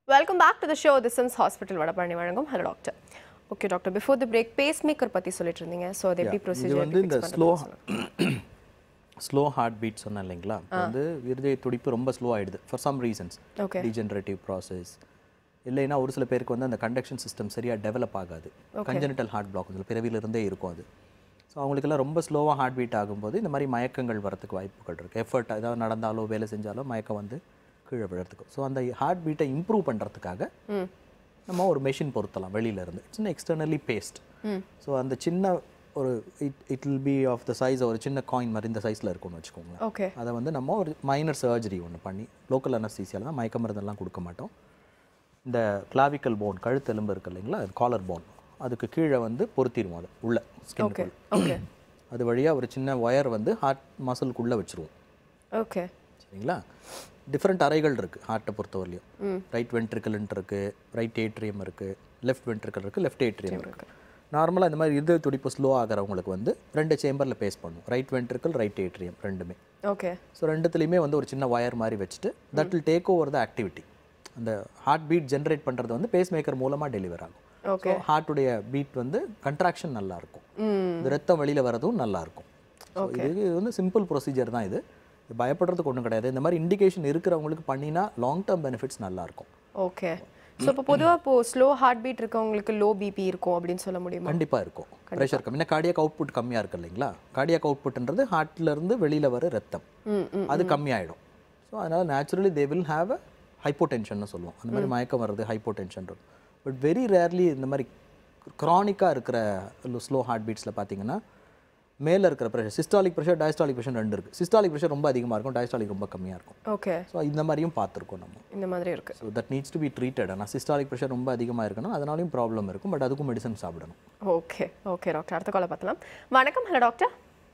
Welcome back to the show the SIMS hospital Vadapalani வழங்கும் hello doctor okay doctor before the break pacemaker பற்றி சொல்லிட்டு இருந்தீங்க so அது எப்படி இது ப்ரொசீஜர் வந்து இந்த ஸ்லோ ஸ்லோ ஹார்ட் பீட் சொன்னேன் இல்லைங்களா இப்போ வந்து இருதய துடிப்பு ரொம்ப ஸ்லோ ஆயிடுது for some reasons okay degenerative process இல்லைன்னா ஒரு சில பேருக்கு வந்து அந்த கண்டக்ஷன் சிஸ்டம் சரியாக டெவலப் ஆகாது கஞ்சனிட்டல் ஹார்ட் பிளாக் வந்து பிறவிலிருந்தே இருக்கும் அது ஸோ அவங்களுக்கெல்லாம் ரொம்ப ஸ்லோவாக ஹார்ட் பீட் ஆகும்போது இந்த மாதிரி மயக்கங்கள் வரத்துக்கு வாய்ப்புகள் இருக்குது எஃபர்ட் ஏதாவது நடந்தாலோ வேலை செஞ்சாலோ மயக்கம் வந்து கீழே விழறதுக்கு ஸோ அந்த ஹார்ட் பீட்டை இம்ப்ரூவ் பண்ணுறதுக்காக ம் நம்ம ஒரு மெஷின் பொருத்தலாம் வெளியில இருந்து சின்ன எக்ஸ்டர்னலி பேஸ்ட் ஸோ அந்த சின்ன ஒரு it it will be of the size ஒரு சின்ன காயின் மாதிரி இந்த சைஸில் இருக்கும்னு வச்சுக்கோங்களேன் ஓகே அதை வந்து நம்ம ஒரு மைனர் சர்ஜரி ஒன்று பண்ணி லோக்கல் அனஸ்தீசியால தான் மயக்க மருந்தெல்லாம் கொடுக்க மாட்டோம் இந்த கிளாவிக்கல் போன் கழுத்து எலும்பு இருக்கு இல்லைங்களா காலர் போன் அதுக்கு கீழே வந்து பொருத்திடுவோம் அது உள்ள ஓகே ஸ்கின் ஓகே அது வழியாக ஒரு சின்ன ஒயர் வந்து ஹார்ட் மசிலுக்குள்ளே வச்சுருவோம் ஓகே சரிங்களா டிஃப்ரெண்ட் அறைகள் இருக்குது ஹார்ட்டை பொறுத்தவரையிலையும் ரைட் வென்ட்ரிக்கல்ன்ட்டு இருக்குது ரைட் ஏட்ரியம் இருக்குது லெஃப்ட் வென்ட்ரிக்கல் இருக்குது லெஃப்ட் ஏட்ரியம் இருக்குது நார்மலாக இந்த மாதிரி இருதய துடிப்பு ஸ்லோ ஆகிறவங்களுக்கு வந்து ரெண்டு சேம்பரில் பேஸ் பண்ணும் ரைட் வென்ட்ரிக்கல் ரைட் ஏட்ரியம் ரெண்டுமே ஓகே ஸோ ரெண்டுத்துலேயுமே வந்து ஒரு சின்ன ஒயர் மாதிரி வச்சுட்டு that will take over the activity அந்த ஹார்ட் பீட் ஜென்ரேட் பண்ணுறது வந்து பேஸ் மேக்கர் மூலமாக டெலிவர் ஆகும் ஓகே ஸோ ஹார்ட்டுடைய பீட் வந்து கன்ட்ராக்ஷன் நல்லா இருக்கும் ம் இந்த ரத்தம் வெளியில் வரதும் நல்லா இருக்கும் ஸோ இது வந்து சிம்பிள் ப்ரொசீஜர் தான் இது இது பயப்படுறதுக்கு ஒன்றும் கிடையாது இந்த மாதிரி இண்டிகேஷன் இருக்கிறவங்களுக்கு பண்ணினா லாங் டேர்ம் பெனிஃபிட்ஸ் நல்லா இருக்கும் ஓகே ஸோ இப்போ பொதுவாக இப்போ ஸ்லோ ஹார்ட் பீட் இருக்கவங்களுக்கு லோ பிபி இருக்கும் அப்படின்னு சொல்ல முடியுமா கண்டிப்பாக இருக்கும் ப்ரெஷர் கம்மி ஏன்னா கார்டியாக் அவுட்புட் கம்மியாக இருக்கு இல்லைங்களா கார்டியாக் அவுட்புட்ன்றது ஹார்ட்ல இருந்து வெளியில் வர ரத்தம் ம் ம் அது கம்மியாயிடும் ஸோ அதனால் naturally they will have a hypotension சொல்லுவோம் அந்த மாதிரி மயக்கம் வர்றது ஹைப்போடென்ஷன் பட் வெரி ரேர்லி இந்த மாதிரி க்ரானிக்காக இருக்கிற ஸ்லோ ஹார்ட் பீட்ஸில் பார்த்தீங்கன்னா மேலே இருக்கிற pressure systolic pressure diastolic pressure ரெண்டு இருக்குது சிஸ்டாலிக் ப்ரெஷர் ரொம்ப அதிகமாக இருக்கும் டயஸ்டாலிக் ரொம்ப கம்மியாக இருக்கும் ஓகே ஸோ ஸோ இந்த மாதிரியும் பார்த்துருக்கோம் நம்ம இந்த மாதிரி இருக்கு so that needs to be treated ஆனால் சிஸ்டாலிக் ப்ரெஷர் ரொம்ப அதிகமாக இருக்கணும் அதனாலையும் ப்ராப்ளம் இருக்கும் பட் அதுக்கும் மெடிசன் சாப்பிடணும் ஓகே ஓகே டாக்டர் அடுத்த காலை பார்த்தலாம் வணக்கம் ஹலோ டாக்டர்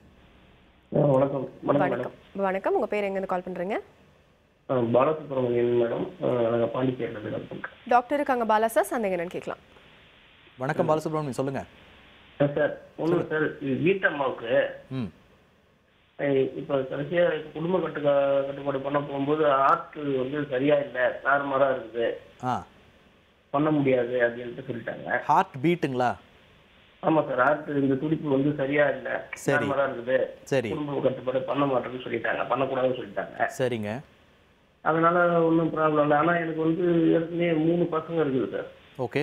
ஆ, வணக்கம் வணக்கம் மேடம் வணக்கம் வணக்கம் உங்கள் பேர் எங்கேருந்து கால் பண்ணுறீங்க ஆ, பாலசுப்ரமணியன் மேடம் ஆ, நாங்கள் பாண்டிச்சேரியில் மேடம் பண்ணுறோம் டாக்டர் இருக்காங்க பாலா சார் சந்தேகம் என்னன்னு கேட்கலாம் வணக்கம் பாலசுப்ரமணியம் சொல்லுங்கள் சார் ஒன்றும் சார் இது வீட்டம்மாவுக்கு ம் இப்போ கடைசியாக குடும்ப கட்டு கட்டுப்பாடு பண்ண போகும்போது ஆர்ட் வந்து சரியா இல்லை தாறுமாறா இருக்குது ஆ பண்ண முடியாது அப்படின்ட்டு சொல்லிட்டாங்க ஹார்ட் பீட்டுங்களா ஆமா சார் ஆர்ட் இந்த துடிப்பு வந்து சரியா இல்லை சரி. தாறுமாறா இருக்குது சரி குடும்ப கட்டுப்பாடு பண்ண மாட்டேன்னு சொல்லிட்டாங்க பண்ணக்கூடாதுன்னு சொல்லிட்டாங்க சரிங்க அதனால ஒன்றும் ப்ராப்ளம் இல்லை ஆனால் எனக்கு வந்து ஏற்கனவே மூணு பசங்க இருக்குது சார் ஓகே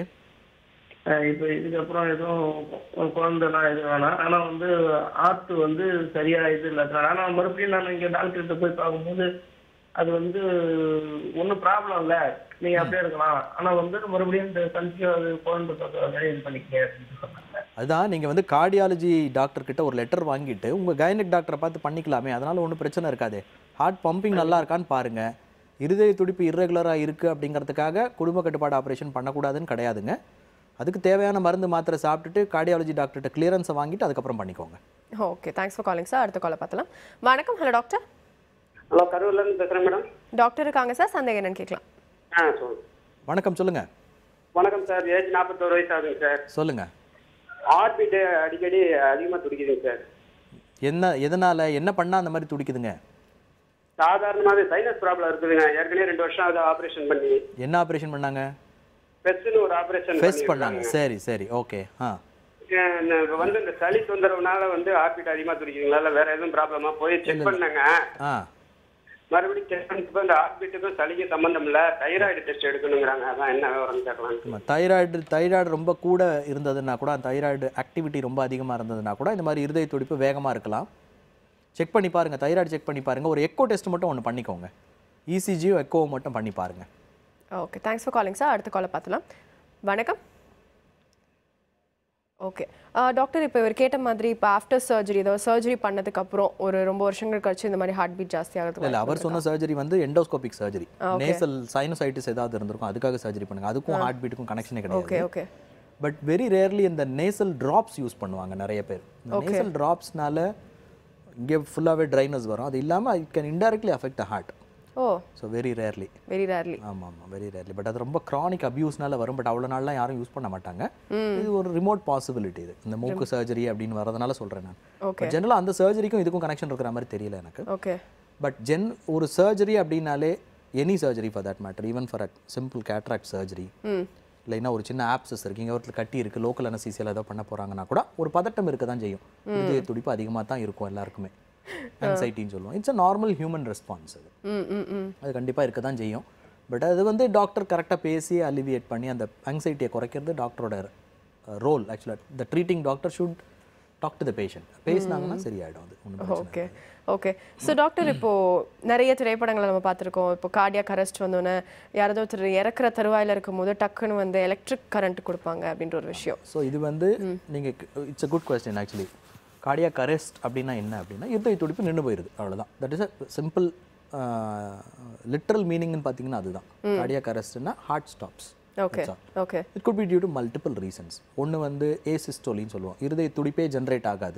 அஹ் இப்ப இதுக்கப்புறம் எதுவும் குழந்தைலாம் எதுவும் வேணாம் ஆனா வந்து ஆர்ட் வந்து சரியா இது இல்லை சார் ஆனா மறுபடியும் நான் இங்க டாக்டர்கிட்ட போய் பார்க்கும்போது அது வந்து ஒன்றும் ப்ராப்ளம் இல்லை நீங்க அப்படியே இருக்கலாம் ஆனா வந்து மறுபடியும் இந்த கன்சியூ அது குழந்தை பக்கம் இது பண்ணிக்க அப்படின்னு சொன்னாங்க அதுதான் நீங்கள் வந்து கார்டியாலஜி டாக்டர் கிட்ட ஒரு லெட்டர் வாங்கிட்டு உங்கள் கைனக் டாக்டரை பார்த்து பண்ணிக்கலாமே அதனால ஒன்றும் பிரச்சனை இருக்காது ஹார்ட் பம்பிங் நல்லா இருக்கான்னு பாருங்க இருதய துடிப்பு இர்ரெகுலராக இருக்குது அப்படிங்கிறதுக்காக குடும்ப கட்டுப்பாடு ஆப்ரேஷன் பண்ணக்கூடாதுன்னு கிடையாதுங்க அதுக்கு தேவையான மருந்து மாத்திரை சாப்பிட்டுட்டு கார்டியாலஜி டாக்டர்கிட்ட கிளியரன்ஸை வாங்கிட்டு அதுக்கப்புறம் பண்ணிக்கோங்க okay thanks for calling sir அடுத்த காலை பார்த்தலாம் வணக்கம் ஹலோ டாக்டர் ஹலோ கரூர்லேருந்து பேசுகிறேன் மேடம் டாக்டர் இருக்காங்க சார் சந்தேகம் என்னன்னு கேட்கலாம் ஆ சொல்லுங்கள் வணக்கம் சொல்லுங்கள் வணக்கம் சார் ஏஜ் நாற்பத்தோரு வயசு ஆகுதுங்க சார் சொல்லுங்கள் ஹார்ட் பீட்டு அடிக்கடி அதிகமாக துடிக்குதுங்க சார் என்ன எதனால் என்ன பண்ணால் அந்த மாதிரி துடிக்குதுங்க சாதாரணமாகவே சைனஸ் ப்ராப்ளம் இருக்குதுங்க ஏற்கனவே ரெண்டு வருஷம் ஆகுது ஆப்ரேஷன் பண்ணி என்ன ஆப்ரேஷன் பண்ணாங்க பெஸ்ட்னு ஒரு ஆப்ரேஷன் ஃபெஸ் பண்ணாங்க சரி சரி ஓகே ஆ இப்போ வந்து இந்த சளி தொந்தரவுனால வந்து ஹார்ட் பீட் அதிகமாக துடிக்குதுங்களா இல்லை வேற எதுவும் ப்ராப்ளமா போய் செக் பண்ணாங்க ஆ மறுபடியும் செக் பண்ணிட்டு இந்த ஹார்ட் பீட்டுக்கும் சளிக்கும் சம்மந்தம் இல்லை தைராய்டு டெஸ்ட் எடுக்கணுங்கிறாங்க அதான் என்ன விவரம் கேட்கலாம் தைராய்டு தைராய்டு ரொம்ப கூட இருந்ததுன்னா கூட தைராய்டு ஆக்டிவிட்டி ரொம்ப அதிகமாக இருந்ததுன்னா கூட இந்த மாதிரி இருதய துடிப்பு வேகமாக இருக்கலாம் செக் பண்ணி பாருங்க தைராய்டு செக் பண்ணி பாருங்க ஒரு எக்கோ டெஸ்ட் மட்டும் ஒன்று பண்ணிக்கோங்க இசிஜியோ எக்கோவோ மட்டும் பண்ணி பாருங்க okay thanks for calling sir அடுத்த காலை பார்த்தலாம் வணக்கம் ஓகே டாக்டர் இப்போ இவர் கேட்ட மாதிரி இப்போ ஆஃப்டர் சர்ஜரி ஏதாவது சர்ஜரி பண்ணதுக்கு அப்புறம் ஒரு ரொம்ப வருஷங்கள் கழிச்சு இந்த மாதிரி ஹார்ட் பீட் ஜாஸ்தி ஆகுது இல்லை அவர் சொன்ன சர்ஜரி வந்து எண்டோஸ்கோபிக் சர்ஜரி நேசல் சைனசைட்டிஸ் ஏதாவது இருந்திருக்கும் அதுக்காக சர்ஜரி பண்ணுங்க அதுக்கும் ஹார்ட் பீட்டுக்கும் கனெக்ஷனே ஓகே கிடையாது ஓகே பட் வெரி ரேர்லி இந்த நேசல் ட்ராப்ஸ் யூஸ் பண்ணுவாங்க நிறைய பேர் இந்த நேசல் ட்ராப்ஸ்னால இங்கே ஃபுல்லாகவே ட்ரைனஸ் வரும் அது இல்லாமல் it can indirectly affect heart oh so very rarely very rarely ஆமாம் ஆமாம் வெரி ரேர்லி பட் அது ரொம்ப க்ரானிக் அபியூஸ்னால வரும் பட் அவ்வளோ நாள்லாம் யாரும் யூஸ் பண்ண மாட்டாங்க இது ஒரு ரிமோட் பாசிபிலிட்டி இது இந்த மூக்கு சர்ஜரி அப்படின்னு வரதுனால சொல்கிறேன் நான் ஓகே பட் ஜென்ரலாக அந்த சர்ஜரிக்கும் இதுக்கும் கனெக்ஷன் இருக்கிற மாதிரி தெரியல எனக்கு ஓகே பட் ஜென் ஒரு சர்ஜரி அப்படின்னாலே any surgery for that matter even for a simple cataract surgery இல்லைன்னா ஒரு சின்ன ஆப்சஸ் இருக்கு இங்கே ஒருத்தர் கட்டி இருக்கு லோக்கல் அனசீசியில் ஏதோ பண்ண போறாங்கன்னா கூட ஒரு பதட்டம் இருக்க தான் செய்யும் இதய துடிப்பு அதிகமாக தான் இருக்கும் எல்லாருக்குமே anxietyன்னு சொல்லுவோம் it's a normal human response அது ம் ம் ம் அது கண்டிப்பாக இருக்க தான் செய்யும் பட் அது வந்து டாக்டர் கரெக்டாக பேசி அலிவியேட் பண்ணி அந்த anxiety-ய குறைக்கிறது டாக்டரோட ரோல் ஆக்சுவலாக the treating doctor should talk to the patient பேசினாங்கன்னா சரியாயிடும் அது ஒன்றும் பிரச்சனை ஓகே ஓகே ஸோ டாக்டர் இப்போ நிறைய திரைப்படங்களை நம்ம பார்த்துருக்கோம் இப்போ கார்டியாக் அரெஸ்ட் வந்தோன்னே யாராவது ஒருத்தர் இறக்குற தருவாயில் இருக்கும்போது டக்குன்னு வந்து எலக்ட்ரிக் கரண்ட் கொடுப்பாங்க அப்படின்ற ஒரு விஷயம் ஸோ இது வந்து நீங்கள் it's a good question actually cardiac arrest அப்படின்னா என்ன அப்படின்னா இருதய துடிப்பு நின்று போயிருது அவ்வளவுதான் that is a simple literal மீனிங்னு பார்த்தீங்கன்னா அதுதான் கார்டியாக் அரெஸ்ட்னா heart stops okay okay it could be due to multiple reasons ஒன்று வந்து ஏசிஸ்டோலின்னு சொல்லுவோம் இருதய துடிப்பே ஜென்ரேட் ஆகாது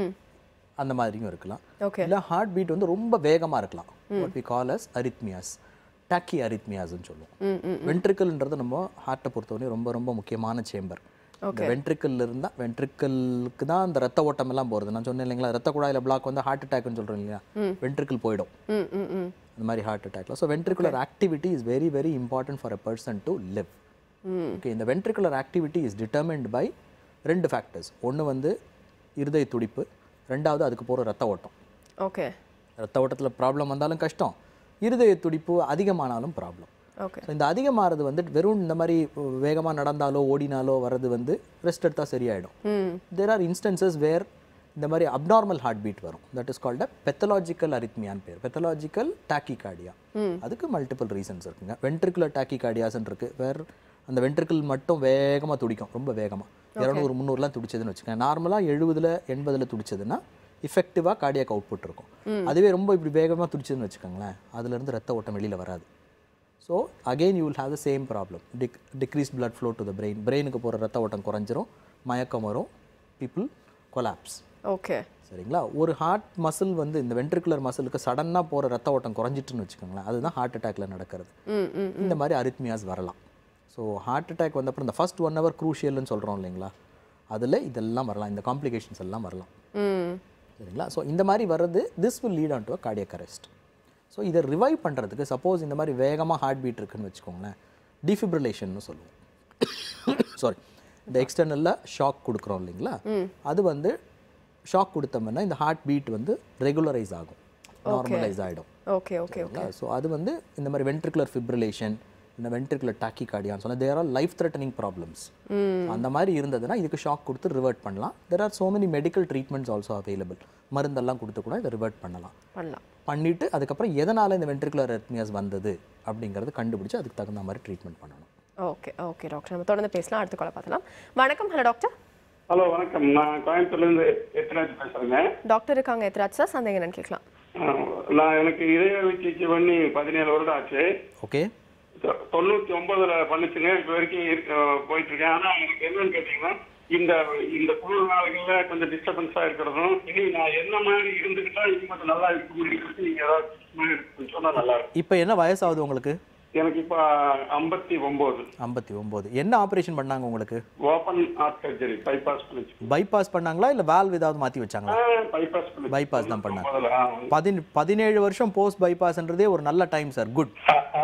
அந்த மாதிரியும் இருக்கலாம் ஓகே இல்லை ஹார்ட் பீட் வந்து ரொம்ப வேகமாக இருக்கலாம் what we call as arrhythmias டாக்கி அரித்மியாஸ்ன்னு சொல்லுவோம் வென்ட்ரிக்கல்ன்றது நம்ம ஹார்ட்டை பொறுத்தவரை ரொம்ப ரொம்ப முக்கியமான சேம்பர் இந்த வென்ட்ரிக்கல் இருந்தால் வென்ட்ரிக்கலுக்கு தான் அந்த ரத்த ஓட்டம் எல்லாம் போகிறது நான் சொன்னேன் இல்லைங்களா ரத்த குழாயில பிளாக் வந்து ஹார்ட் அட்டாக்னு சொல்கிறோம் இல்லையா வென்ட்ரிக்கல் போயிடும் ம் ம் ம் இந்த மாதிரி ஹார்ட் அட்டாக்ல so ventricular activity is very very important for a person to live okay இந்த ventricular activity is determined by ரெண்டு ஃபேக்டர்ஸ் ஒன்று வந்து இருதய துடிப்பு ரெண்டாவது அதுக்கு போகிற ரத்த ஓட்டம் ஓகே ரத்த ஓட்டத்தில் ப்ராப்ளம் வந்தாலும் கஷ்டம் இருதய துடிப்பு அதிகமானாலும் ப்ராப்ளம் ஓகே ஸோ இந்த அதிகமாகிறது வந்து வெறும் இந்த மாதிரி வேகமாக நடந்தாலோ ஓடினாலோ வர்றது வந்து ரெஸ்ட் எடுத்தால் சரியாயிடும் ம் தேர் ஆர் இன்ஸ்டன்சஸ் வேர் இந்த மாதிரி அப்நார்மல் ஹார்ட் பீட் வரும் that is called a pathological அரித்மியான்னு பேர் பெத்தலாஜிக்கல் டாக்கிகார்டியா அதுக்கு மல்டிபிள் ரீசன்ஸ் இருக்குங்க வென்ட்ரிகுலர் டாக்கிகார்டியாஸ்ன்னு இருக்கு வேர் அந்த வென்ட்ரிக்கிள் மட்டும் வேகமாக துடிக்கும் ரொம்ப வேகமாக இரநூறு முந்நூறுலாம் துடிச்சதுன்னு வச்சுக்கோங்க நார்மலாக எழுபதுல எண்பதுல துடிச்சதுன்னா இஃபெக்டிவாக கார்டியாக் அவுட்புட் இருக்கும் அதுவே ரொம்ப இப்படி வேகமாக துடிச்சதுன்னு வச்சுக்கோங்களேன் அதுலேருந்து ரத்த ஓட்டம் வெளியில் வராது so again you will have the same problem dec decrease blood flow to the brain பிரெயினுக்கு போகிற ரத்த ஓட்டம் குறைஞ்சிரும் மயக்கம் வரும் பீப்புள் கொலாப்ஸ் ஓகே சரிங்களா ஒரு ஹார்ட் மசில் வந்து இந்த வென்ட்ரிகுலர் மசிலுக்கு சடனாக போகிற ரத்த ஓட்டம் குறைஞ்சிட்டுன்னு வச்சுக்கோங்களேன் அதுதான் ஹார்ட் அட்டாக்ல நடக்கிறது ம் ம் இந்த மாதிரி அரித்மியாஸ் வரலாம் ஸோ ஹார்ட் அட்டாக் வந்தப்பறம் இந்த ஃபர்ஸ்ட் ஒன் ஹவர் க்ரூஷியல்னு சொல்கிறோம் இல்லைங்களா அதில் இதெல்லாம் வரலாம் இந்த காம்ப்ளிகேஷன்ஸ் எல்லாம் வரலாம் ம் சரிங்களா ஸோ இந்த மாதிரி வர்றது this will lead on to a cardiac arrest so இதை ரிவைவ் பண்ணுறதுக்கு சப்போஸ் இந்த மாதிரி வேகமாக ஹார்ட் பீட் இருக்குன்னு வச்சுக்கோங்களேன் டிஃபிப்ரிலேஷன் சொல்லுவோம் சாரி இந்த எக்ஸ்டர்னலில் ஷாக் கொடுக்குறோம் இல்லைங்களா அது வந்து ஷாக் கொடுத்தோம்னா இந்த ஹார்ட் பீட் வந்து ரெகுலரைஸ் ஆகும் நார்மலைஸ் ஆகிடும் ஓகே ஓகே ஓகே ஸோ அது வந்து இந்த மாதிரி வென்ட்ரிகுலர் ஃபிப்ரிலேஷன் இந்த வென்ட்ரிகுலர் டாக்கிகார்டியான்னு சொன்னால் there are life threatening problems அந்த மாதிரி இருந்ததுன்னா இதுக்கு ஷாக் கொடுத்து ரிவர்ட் பண்ணலாம் there are so many medical treatments also available மருந்தெல்லாம் கொடுத்து கூட இதை ரிவர்ட் பண்ணலாம் பண்ணலாம் பண்ணிட்டு அதுக்கப்புறம் எதனால் இந்த வென்ட்ரிகுலர் எர்த்மியாஸ் வந்தது அப்படிங்கிறது கண்டுபிடிச்சு அதுக்கு தகுந்த மாதிரி ட்ரீட்மெண்ட் பண்ணணும் ஓகே ஓகே டாக்டர் நம்ம தொடர்ந்து பேசலாம் அடுத்த காலை பார்க்கலாம் வணக்கம் ஹலோ டாக்டர் ஹலோ வணக்கம் நான் கோயம்புத்தூர்லேருந்து எத்தனாச்சு பேசுகிறேங்க டாக்டர் இருக்காங்க எத்ராஜ் சார் சந்தேகம் என்னன்னு கேட்கலாம் நான் எனக்கு இதய சிகிச்சை பண்ணி பதினேழு வருடம் ஆச்சு ஓகே தொ- தொண்ணூத்தி ஒன்பதுல பண்ணுச்சுங்க இப்போ வரைக்கும் இருக்கு- போயிட்டு இருக்கேன் ஆனா எனக்கு என்னன்னு கேட்டீங்கன்னா இந்த இந்த குளிர் நாளுகள்ல கொஞ்சம் டிஸ்டர்பன்ஸா இருக்கிறதும் இனி நான் என்ன மாதிரி இருந்துக்கிட்டா இனி மட்டும் நல்லா இருக்க முடியும் நீங்க ஏதாவது சொன்னா நல்லா இருக்கும் இப்போ என்ன வயசாகுது உங்களுக்கு எனக்கு இப்போ ஐம்பத்தி ஒன்பது ஐம்பத்தி ஒம்பது என்ன ஆப்ரேஷன் பண்ணாங்க உங்களுக்கு ஓப்பன் ஹார்ட் சர்ஜரி பைபாஸ் பண்ணிச்சு பைபாஸ் பண்ணாங்களா இல்லை வால்வ் ஏதாவது மாற்றி வச்சாங்களா பைபாஸ் பண்ணிச்சு பைபாஸ் தான் பண்ணாங்க ஒன்பதுல, ஆ. பதின் பதினேழு வருஷம் போஸ்ட் பைபாஸ்ன்றதே ஒரு நல்ல டைம் சார் குட்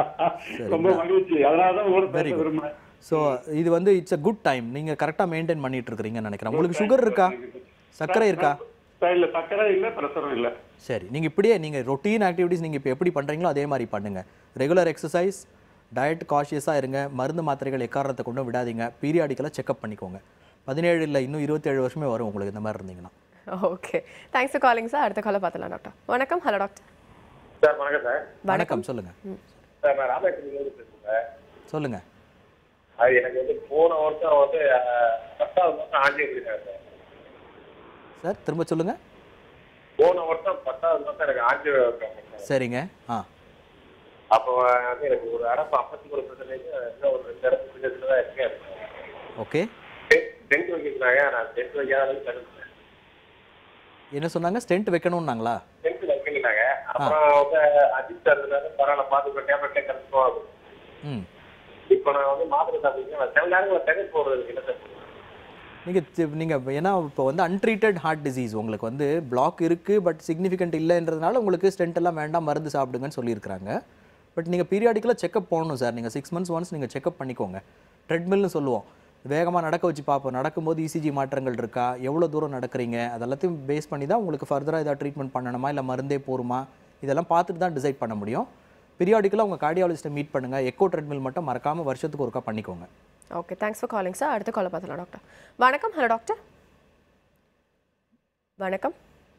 ரொம்ப மகிழ்ச்சி அதனால தான் ஒரு பேச விரும்புறேன் ஸோ இது வந்து இட்ஸ் a குட் டைம் நீங்கள் கரெக்டாக மெயின்டைன் பண்ணிட்டு இருக்கிறீங்கன்னு நினைக்கிறேன் உங்களுக்கு சுகர் இருக்கா சர்க்கரை இருக்கா இல்ல சக்கரை இல்ல பிரஷரும் இல்ல சரி நீங்கள் இப்படியே நீங்கள் ரொட்டீன் ஆக்டிவிட்டீஸ் நீங்கள் இப்போ எப்படி பண்ணுறீங்களோ அதே மாதிரி பண்ணுங்கள் ரெகுலர் எக்ஸசைஸ் டயட் காஷியஸாக இருங்க மருந்து மாத்திரைகள் எக்காரணத்தை கொண்டும் விடாதீங்க பீரியாடிக்கலாக செக்அப் பண்ணிக்கோங்க பதினேழு இல்லை இன்னும் இருபத்தேழு வருஷமே வரும் உங்களுக்கு இந்த மாதிரி இருந்தீங்கன்னா okay thanks for calling sir அடுத்த காலை பார்த்துலாம் டாக்டர் வணக்கம் ஹலோ டாக்டர் சார் வணக்கம் சார் வணக்கம் சொல்லுங்கள் சார் நான் ராமேஸ்வரியிலிருந்து பேசுறேன் சார் சொல்லுங்கள் அது எனக்கு வந்து போன வருஷம் வந்து அஹ், பத்தாவது மாதம் ஆஞ்சி இருக்காங்க சார் சார் திரும்ப சொல்லுங்கள் போன வருஷம் பத்தாவது மாதம் எனக்கு ஆஞ்சி சார் சரிங்க ஆ அப்போ வந்து எனக்கு ஒரு அடப்பு ஐம்பத்தி மூணு பர்சன்டேஜ் இன்னும் ஒரு ரெண்டு இடத்து பிடிச்சதுல தான் இருக்கேன் ஓகே டென்த் வைக்கிறாங்க நான் டென்த் வைக்காத அளவுக்கு தடுப்பேன் என்ன சொன்னாங்க ஸ்டென்ட் வைக்கணும்னாங்களா டென்த் வைக்கிறாங்க அப்புறம் வந்து அஜித் சார் இருந்தாரு பரவாயில்ல பார்த்துக்கோ டேப்லெட்டே கற்றுக்கோ ம் இப்போ நான் வந்து மாத்திரை சாப்பிட்டீங்கன்னா சில நேரங்களில் தகவல் போடுறதுக்கு என்ன சார் நீங்கள் நீங்கள் ஏன்னா இப்போ வந்து அன்ட்ரீட்டட் ஹார்ட் டிசீஸ் உங்களுக்கு வந்து பிளாக் இருக்குது பட் சிக்னிஃபிகண்ட் இல்லைன்றதுனால உங்களுக்கு ஸ்டென்ட் எல்லாம் வேண்டாம் மருந்து சாப்பிடுங்கன்னு சொல்லியிருக்கிறாங்க பட் நீங்கள் பீரியாடிக்கலாக செக்அப் போகணும் சார் நீங்கள் சிக்ஸ் மந்த்ஸ் ஒன்ஸ் நீங்கள் செக்அப் பண்ணிக்கோங்க ட்ரெட்மில்னு சொல்லுவோம் வேகமாக நடக்க வச்சு பார்ப்போம் நடக்கும்போது இசிஜி மாற்றங்கள் இருக்கா எவ்வளோ தூரம் நடக்கிறீங்க அதெல்லாத்தையும் பேஸ் பண்ணி தான் உங்களுக்கு ஃபர்தராக ஏதாவது ட்ரீட்மெண்ட் பண்ணணுமா இல்லை மருந்தே போருமா இதெல்லாம் பார்த்துட்டு தான் டிசைட் பண்ண முடியும் பீரியாடிக்கலாக உங்கள் கார்டியாலஜிஸ்ட்டை மீட் பண்ணுங்கள் எக்கோ ட்ரெட்மில் மட்டும் மறக்காமல் வருஷத்துக்கு ஒருக்கா பண்ணிக்கோங்க okay thanks for calling sir அடுத்த காலை பார்த்தலாம் டாக்டர் வணக்கம் ஹலோ டாக்டர் வணக்கம்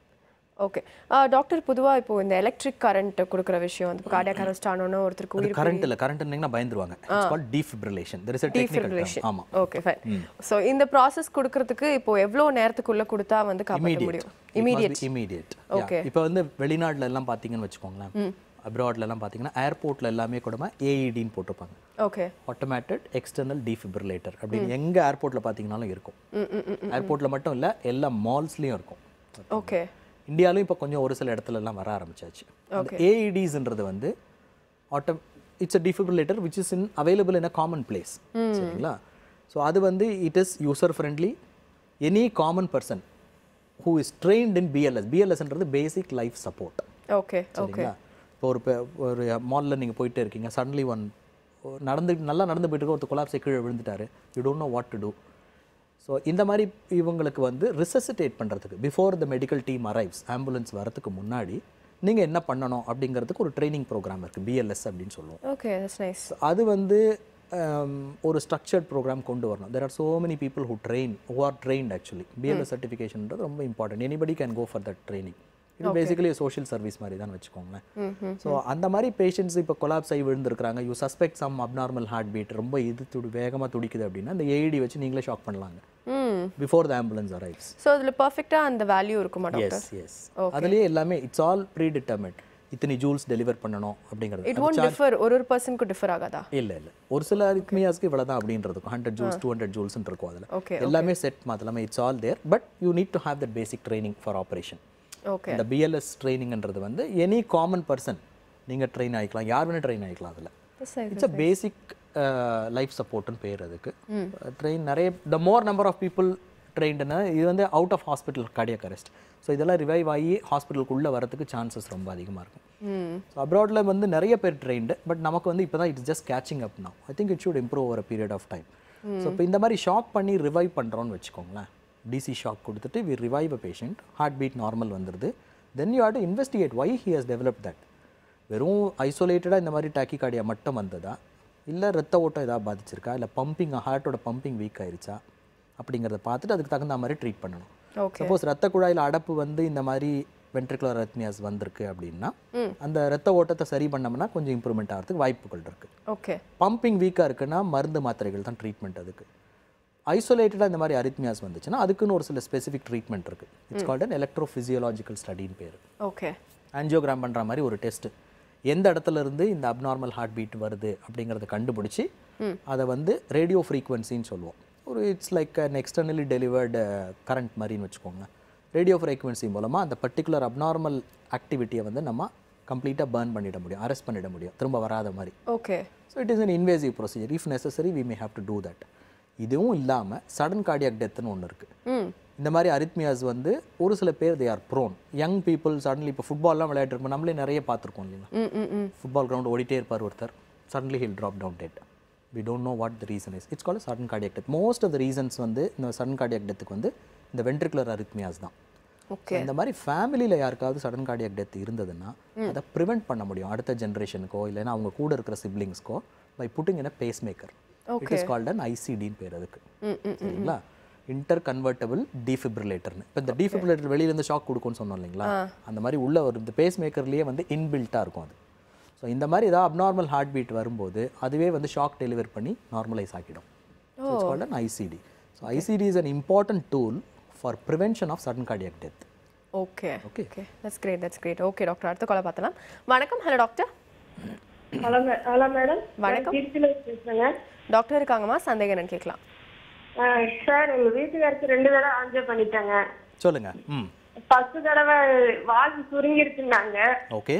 ஓகே டாக்டர் பொதுவாக இப்போ இந்த எலக்ட்ரிக் கரண்ட் கொடுக்குற விஷயம் அந்த கார்டியாக் அரெஸ்ட் ஆனோன்னு ஒருத்தருக்கு அது உயிர் கரண்ட் இல்லை கரண்ட்னீங்கன்னா பயந்துருவாங்க it's call defibrillation there is a technical defibrillation. ஆமாம் ஓகே ஃபைன் ஸோ இந்த ப்ராசஸ் கொடுக்கறதுக்கு இப்போ எவ்வளோ நேரத்துக்குள்ள கொடுத்தா வந்து காப்பாற்ற முடியும் இமீடியட் இமீடியட் Okay. இப்போ வந்து வெளிநாட்டுல எல்லாம் பார்த்தீங்கன்னு வச்சுக்கோங்களேன் அப்ராட்ல எல்லாம் பார்த்தீங்கன்னா ஏர்போர்ட்ல எல்லாமே கூட ஏஇடின்னு போட்டிருப்பாங்க ஓகே ஆட்டோமேட்டட் எக்ஸ்டர்னல் டீஃபிப்ரிலேட்டர் அப்படின்னு எங்க ஏர்போர்ட்ல பார்த்தீங்கனாலும் இருக்கும் ஏர்போர்ட்ல மட்டும் இல்ல எல்லா மால்ஸ்லயும் இருக்கும் ஓகே இந்தியாவிலும் இப்போ கொஞ்சம் ஒரு சில இடத்துல எல்லாம் வர ஆரம்பிச்சாச்சு ஏஇடிஸ்ன்றது வந்து auto it's a defibrillator which is in available in a common place சரிங்களா ஸோ அது வந்து it is user friendly any common person who is trained in BLS பிஎல்எஸ்ன்றது basic life support okay okay சரிங்களா இப்போ ஒரு pe- ஒரு மாலில் நீங்கள் போயிட்டே இருக்கீங்க சடன்லி ஒன் நடந்து நல்லா நடந்து போயிட்டு இருக்க ஒருத்தர் கொலாப்ஸை கீழே விழுந்துட்டாரு you don't know what to do so இந்த மாதிரி இவங்களுக்கு வந்து ரிசசிட்டேட் பண்ணுறதுக்கு before the medical team arrives ambulance வரதுக்கு முன்னாடி நீங்கள் என்ன பண்ணணும் அப்படிங்கிறதுக்கு ஒரு ட்ரைனிங் ப்ரோக்ராம் இருக்குது பிஎல்எஸ் அப்படின்னு சொல்லுவோம் ஓகே தட்ஸ் நைஸ் So, அது வந்து um, ஒரு ஸ்ட்ரக்சர்ட் ப்ரோக்ராம் கொண்டு வரணும் there are so many people who train who are trained actually BLS சர்டிஃபிகேஷன்ன்றது ரொம்ப important anybody can go for that training இது பேசிக்கலி சோஷியல் சர்வீஸ் மாதிரி தான் வச்சுக்கோங்களேன் ஸோ அந்த மாதிரி பேஷண்ட்ஸ் இப்போ கொலாப்ஸ் ஆகி விழுந்திருக்காங்க you suspect some abnormal heart beat ரொம்ப இது துடி வேகமாக துடிக்குது அப்படின்னா இந்த ஏஇடி வச்சு நீங்களே ஷாக் பண்ணலாங்க ம் before the ambulance arrives so அதில் பர்ஃபெக்டாக அந்த வேல்யூ இருக்குமா டாக்டர் எஸ் எஸ் அதுலேயே எல்லாமே இட்ஸ் ஆல் ப்ரீ டிட்டர்மெண்ட் இத்தனை ஜூல்ஸ் டெலிவர் பண்ணணும் அப்படிங்கிறது இட் ஒன்ட் டிஃபர் ஒரு ஒரு பர்சனுக்கு டிஃபர் ஆகாதா இல்ல இல்ல ஒரு சில அரித்மியாஸ்க்கு இவ்வளோ தான் அப்படின்றதுக்கும் hundred joules two hundred joules இருக்கும் அதில் Okay, எல்லாமே செட் மாத்தலாமே it's all there but you need to have that basic training for operation okay இந்த பிஎல்எஸ் ட்ரைனிங்ன்றது வந்து எனி காமன் பர்சன் நீங்க ட்ரெயின் ஆகிக்கலாம் யார் வேணால் ட்ரெயின் ஆகிக்கலாம் அதில் இட்ஸ் அ பேசிக் லைஃப் சப்போர்ட்னு பேர் அதுக்கு ட்ரெயின் நிறைய the more number of people ட்ரெயின்டுனா இது வந்து out of hospital cardiac arrest so இதெல்லாம் ரிவைவ் ஆகி ஹாஸ்பிட்டலுக்குள்ளே வரதுக்கு சான்சஸ் ரொம்ப அதிகமாக இருக்கும் ஸோ அப்ராடில் வந்து நிறைய பேர் ட்ரெயின்டு பட் நமக்கு வந்து இப்போ தான் it's just catching up now I think it should improve over period of time so இப்போ இந்த மாதிரி ஷாக் பண்ணி ரிவைவ் பண்ணுறோன்னு வச்சுக்கோங்களேன் டிசி ஷாக் கொடுத்துட்டு we revive a patient heart beat normal வந்துடுது then you have to investigate why he has develop that வெறும் ஐசோலேட்டடாக இந்த மாதிரி டாக்கிகார்டியா மட்டும் வந்ததா இல்லை ரத்த ஓட்டம் ஏதாவது பாதிச்சிருக்கா இல்லை பம்பிங் ஹார்ட்டோட பம்பிங் வீக் ஆயிருச்சா அப்படிங்கிறத பார்த்துட்டு அதுக்கு தகுந்த மாதிரி ட்ரீட் பண்ணணும் ஓகே சப்போஸ் ரத்த குழாயில் அடப்பு வந்து இந்த மாதிரி வென்ட்ரிகுலர் அர்த்மியாஸ் வந்திருக்கு அப்படின்னா அந்த ரத்த ஓட்டத்தை சரி பண்ணோம்னா கொஞ்சம் இம்ப்ரூவ்மெண்ட் ஆகிறதுக்கு வாய்ப்புகள் இருக்குது ஓகே பம்பிங் வீக்காக இருக்குன்னா மருந்து மாத்திரைகள் தான் ட்ரீட்மெண்ட் அதுக்கு ஐசோலேட்டடாக இந்த மாதிரி அரித்மியாஸ் வந்துச்சுன்னா அதுக்குன்னு ஒரு சில ஸ்பெசிஃபிக் ட்ரீட்மெண்ட் இருக்குது இட்ஸ் கால்ட் அன் எலக்ட்ரோஃபிசியோலாஜிக்கல் ஸ்டடின்னு பேர் ஓகே ஆன்ஜியோகிராம் பண்ணுற மாதிரி ஒரு டெஸ்ட் எந்த இடத்துல இருந்து இந்த அப்நார்மல் ஹார்ட் பீட் வருது அப்படிங்கிறத கண்டுபிடிச்சி அதை வந்து ரேடியோ ஃப்ரீக்வன்சின்னு சொல்லுவோம் ஒரு it's like an externally delivered current மாதிரின்னு வச்சுக்கோங்க ரேடியோ ஃப்ரீக்வன்சி மூலமாக அந்த பர்டிகுலர் அப்நார்மல் ஆக்டிவிட்டியை வந்து நம்ம கம்ப்ளீட்டாக பர்ன் பண்ணிட முடியும் அரெஸ்ட் பண்ணிட முடியும் திரும்ப வராத மாதிரி okay so it is an invasive procedure if necessary we may have to do that இதுவும் இல்லாமல் சடன் கார்டியாக் டெத்துன்னு ஒன்று இருக்குது ம் இந்த மாதிரி அரித்மியாஸ் வந்து ஒரு சில பேர் they are prone young people suddenly இப்போ ஃபுட்பால்லாம் விளையாட்டுருப்போம் நம்மளே நிறைய பார்த்துருக்கோம் இல்லைங்களா ம் ம் ம் ஃபுட்பால் கிரவுண்ட் ஓடிட்டே இருப்பார் ஒருத்தர் suddenly he'll drop down dead we don't know what the reason is it's called sudden cardiac death most of the reasons வந்து இந்த சடன் கார்டியாக் டெத்துக்கு வந்து இந்த வென்ட்ரிகுலர் அரித்மியாஸ் தான் ஓகே இந்த மாதிரி ஃபேமிலியில் யாருக்காவது சடன் கார்டியாக் டெத் இருந்ததுன்னா அதை ப்ரிவெண்ட் பண்ண முடியும் அடுத்த ஜென்ரேஷனுக்கோ இல்லைன்னா அவங்க கூட இருக்கிற சிப்ளிங்ஸ்க்கோ by putting in pacemaker it is called an ஐசிடின்னு பேர் அதுக்கு சரிங்களா இன்டர் கன்வெர்ட்டபிள் டிஃபிப்ரிலேட்டர்னு இப்போ இந்த டிஃபிப்ரிலேட்டர் வெளியிலேருந்து ஷாக் கொடுக்கும்னு சொன்னோம் இல்லைங்களா அந்த மாதிரி உள்ள ஒரு இந்த பேஸ் மேக்கர்லேயே வந்து இன்பில்ட்டாக இருக்கும் அது ஸோ இந்த மாதிரி ஏதாவது அப்நார்மல் ஹார்ட் பீட் வரும்போது அதுவே வந்து ஷாக் டெலிவர் பண்ணி நார்மலைஸ் ஆக்கிடும் so it's called an ICD so ICD is an important tool for prevention of sudden cardiac death okay Okay. Okay that's great that's great okay doctor அடுத்த காலை பார்த்தலாம் வணக்கம் hello doctor hello மே- hello madam வணக்கம். திருச்சியில பேசுறேங்க doctor இருக்காங்கம்மா சந்தேகம் என்னன்னு கேட்கலாம் ஆ, சார் எங்க வீட்டுக்காருக்கு ரெண்டு தடவை ஆஞ்சோ பண்ணிட்டாங்க சொல்லுங்க ம் ஃபர்ஸ்ட் தடவை வால் சுருங்கிருக்குன்னாங்க ஓகே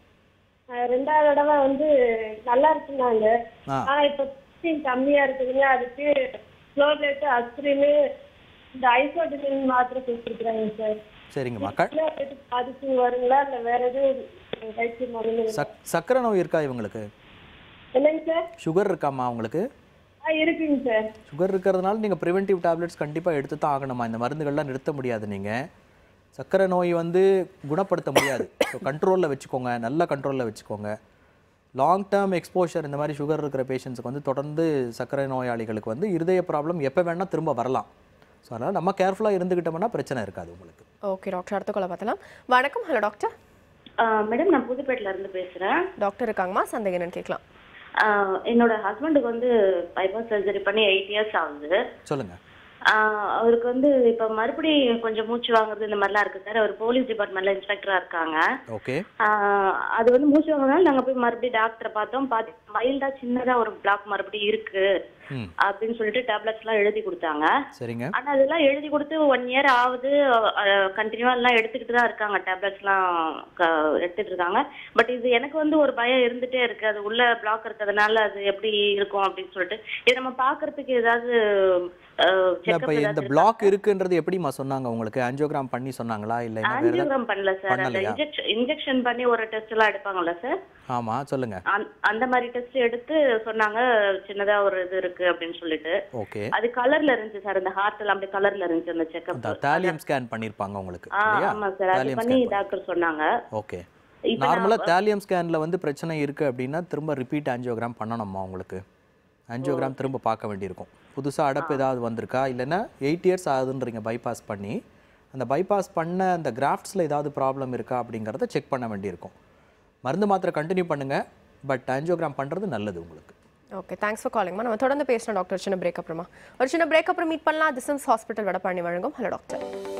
ஆ, ரெண்டாவது தடவை வந்து நல்லா இருக்குன்னாங்க ஆ. ஆனா இப்ப oxygen கம்மியா இருக்குதுங்க அதுக்கு ஸ்லோலேட்டு அஸ்பிரின் இந்த ஐசோடின் மாத்திரை கொடுத்துருக்குறாங்க சார் சரிங்கம்மா க பாதிப்பு வருங்களா இல்ல வேற எதுவும் வயிற்று மருந்து சக் சக்கரை நோய் இருக்கா இவங்களுக்கு என்னங்க சார் சுகர் இருக்காம்மா உங்களுக்கு ஆ இருக்குங்க சார் சுகர் இருக்கிறதுனால நீங்கள் ப்ரிவென்டிவ் டேப்லெட்ஸ் கண்டிப்பாக எடுத்து தான் ஆகணுமா இந்த மருந்துகள்லாம் நிறுத்த முடியாது நீங்கள் சர்க்கரை நோய் வந்து குணப்படுத்த முடியாது ஸோ கண்ட்ரோலில் வச்சுக்கோங்க நல்ல கண்ட்ரோலில் வச்சுக்கோங்க லாங் டேர்ம் எக்ஸ்போஷர் இந்த மாதிரி சுகர் இருக்கிற பேஷண்ட்ஸுக்கு வந்து தொடர்ந்து சர்க்கரை நோயாளிகளுக்கு வந்து இருதய ப்ராப்ளம் எப்போ வேணால் திரும்ப வரலாம் ஸோ அதனால் நம்ம கேர்ஃபுல்லாக இருந்துக்கிட்டோம்னா பிரச்சனை இருக்காது உங்களுக்கு ஓகே டாக்டர் அடுத்த கொலை பார்த்தலாம் வணக்கம் ஹலோ டாக்டர் மேடம் நான் புதுப்பேட்டில இருந்து பேசுறேன் டாக்டர் இருக்காங்கம்மா சந்தேகம் என்னன்னு கேட்கலாம் ஆஹ் என்னோட ஹஸ்பண்டுக்கு வந்து பைபாஸ் சர்ஜரி பண்ணி எயிட் இயர்ஸ் ஆகுது சொல்லுங்கள் ஆஹ் அவருக்கு வந்து இப்ப மறுபடியும் கொஞ்சம் மூச்சு வாங்குறது இந்த மாதிரிலாம் இருக்கு சார் அவர் போலீஸ் டிபார்ட்மெண்ட்ல இன்ஸ்பெக்டரா இருக்காங்க ஓகே ஆஹ் அது வந்து மூச்சு வாங்குறதுனால நாங்க போய் மறுபடியும் டாக்டரை பார்த்தோம் பார்த்து மைல்டா சின்னதா ஒரு பிளாக் மறுபடியும் இருக்கு ம் அப்படின்னு சொல்லிட்டு டேப்லெட்ஸ் எல்லாம் எழுதி கொடுத்தாங்க சரிங்க ஆனா அதெல்லாம் எழுதி கொடுத்து ஒன் இயர் ஆகுது கண்டினியூவா எல்லாம் எடுத்துக்கிட்டு தான் இருக்காங்க டேப்லெட்ஸ் எல்லாம் க- எடுத்துட்டு இருக்காங்க பட் இது எனக்கு வந்து ஒரு பயம் இருந்துட்டே இருக்கு அது உள்ள பிளாக் இருக்கிறதுனால அது எப்படி இருக்கும் அப்படின்னு சொல்லிட்டு இது நம்ம பாக்குறதுக்கு ஏதாவது இல்லை இப்போ இந்த பிளாக் இருக்குன்றது எப்படிம்மா சொன்னாங்க உங்களுக்கு ஆஞ்சியோகிராம் பண்ணி சொன்னாங்களா இல்லை என்ன வேறு ஏதாவது ஆஞ்சியோகிராம் பண்ணல சார் அந்த பண்ணலையா? இன்ஜெக்ஷன் இன்ஜெக்ஷன் பண்ணி ஒரு டெஸ்ட் எல்லாம் எடுப்பாங்கல்ல சார் ஆமாம் சொல்லுங்கள் அந்த- அந்த மாதிரி டெஸ்ட் எடுத்து சொன்னாங்க சின்னதா ஒரு இது இருக்கு அப்படின்னு சொல்லிட்டு ஓகே அது கலர்ல இருந்துச்சு சார் அந்த ஹார்ட் எல்லாம் அப்படியே கலர்ல இருந்துச்சு அந்த செக்அப் அந்த தாலியம் ஸ்கேன் பண்ணியிருப்பாங்க உங்களுக்கு ஆ இல்லையா ஆமா சார் அது தாலியம் பண்ணி ஸ்கேன் டாக்டர் சொன்னாங்க ஓகே இப்ப நான் நார்மலாக தாலியம் ஸ்கேனில் வந்து பிரச்சனை இருக்குது அப்படின்னா திரும்ப ரிப்பீட் ஆஞ்சியோகிராம் பண்ணணுமா உங்களுக்கு ஆஞ்சியோகிராம் திரும்ப பார்க்க வேண்டியிருக்கும் புதுசாக அடப்பு ஏதாவது வந்திருக்கா இல்லைன்னா எயிட் இயர்ஸ் ஆகுதுன்றீங்க பைபாஸ் பண்ணி அந்த பைபாஸ் பண்ண அந்த கிராஃப்ட்ஸில் ஏதாவது ப்ராப்ளம் இருக்கா அப்படிங்கிறத செக் பண்ண வேண்டியிருக்கும் மருந்து மாத்திரை கண்டினியூ பண்ணுங்கள் பட் ஆஞ்சியோகிராம் பண்ணுறது நல்லது உங்களுக்கு ஓகே தேங்க்ஸ் ஃபார் காலிங்மா நம்ம தொடர்ந்து பேசணும் டாக்டர் சின்ன பிரேக் அப்புறமா ஒரு சின்ன பிரேக் அப்புறம் மீட் பண்ணலாம் திசம்ஸ் ஹாஸ்பிட்டல் வடபழனி வழங்கும் ஹலோ டாக்டர்